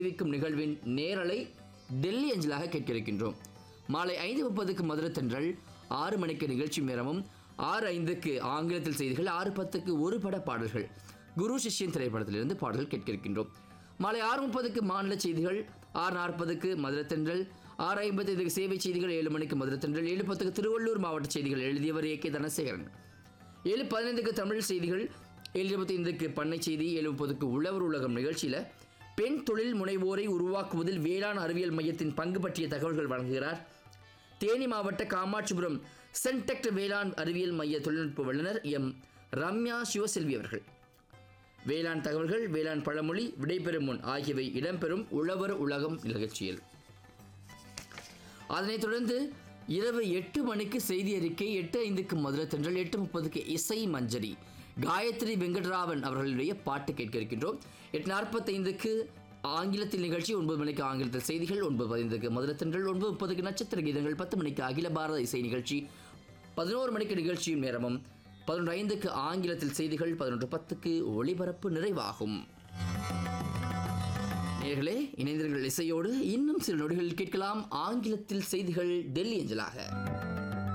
அறிவிக்கும் நிகழ்வின் நேரலை டெல்லி அஞ்சலாக கேட்க இருக்கின்றோம் மாலை ஐந்து முப்பதுக்கு மதுரை தென்றல் ஆறு மணிக்கு நிகழ்ச்சி நேரமும் ஆறு ஐந்துக்கு ஆங்கிலத்தில் செய்திகள் ஆறு பத்துக்கு ஒரு பட பாடல்கள் குரு சிஷ்யன் திரைப்படத்திலிருந்து பாடல்கள் கேட்க இருக்கின்றோம் மாலை ஆறு முப்பதுக்கு மாநில செய்திகள் ஆறு நாற்பதுக்கு மதுரை தென்றல் ஆறு ஐம்பத்தைந்துக்கு சேவை செய்திகள் ஏழு மணிக்கு மதுரை தென்றல் ஏழு பத்துக்கு திருவள்ளூர் மாவட்ட செய்திகள் எழுதியவர் ஏ கே தனசேகரன் ஏழு பதினைந்துக்கு தமிழ் செய்திகள் ஏழு இருபத்தி ஐந்துக்கு பண்ணை செய்தி ஏழு முப்பதுக்கு உழவர் உலகம் நிகழ்ச்சியில் பெண் தொழில் முனைவோரை உருவாக்குவதில் வேளாண் அறிவியல் மையத்தின் பங்கு பற்றிய தகவல்கள் வழங்குகிறார் தேனி மாவட்ட காமாட்சிபுரம் சென்டெக்ட் வேளாண் அறிவியல் மைய தொழில்நுட்ப வல்லுநர் எம் ரம்யா சிவசெல்வி அவர்கள் வேளாண் தகவல்கள் வேளாண் பழமொழி விடைபெறும் முன் ஆகியவை இடம்பெறும் உழவர் உலகம் நிகழ்ச்சியில் அதனைத் தொடர்ந்து இரவு எட்டு மணிக்கு செய்தி அறிக்கை எட்டு ஐந்துக்கு மதுரை தென்றல் எட்டு முப்பதுக்கு இசை மஞ்சரி காயத்ரி வெங்கட்ராவன் அவர்களுடைய பாட்டு கேட்க இருக்கின்றோம் எட்டு நாற்பத்தைந்துக்கு ஆங்கிலத்தில் நிகழ்ச்சி ஒன்பது மணிக்கு ஆங்கிலத்தில் செய்திகள் ஒன்பது பதினைந்துக்கு மதுரை தென்றல் ஒன்பது முப்பதுக்கு நட்சத்திர கீதங்கள் பத்து மணிக்கு அகில பாரத இசை நிகழ்ச்சி பதினோரு மணிக்கு நிகழ்ச்சியும் நேரமும் பதினொன்று ஐந்துக்கு ஆங்கிலத்தில் செய்திகள் பதினொன்று பத்துக்கு ஒளிபரப்பு நிறைவாகும் நேர்களே இணைந்தர்கள் இசையோடு இன்னும் சில நொடிகளில் கேட்கலாம் ஆங்கிலத்தில் செய்திகள் டெல்லி அஞ்சலாக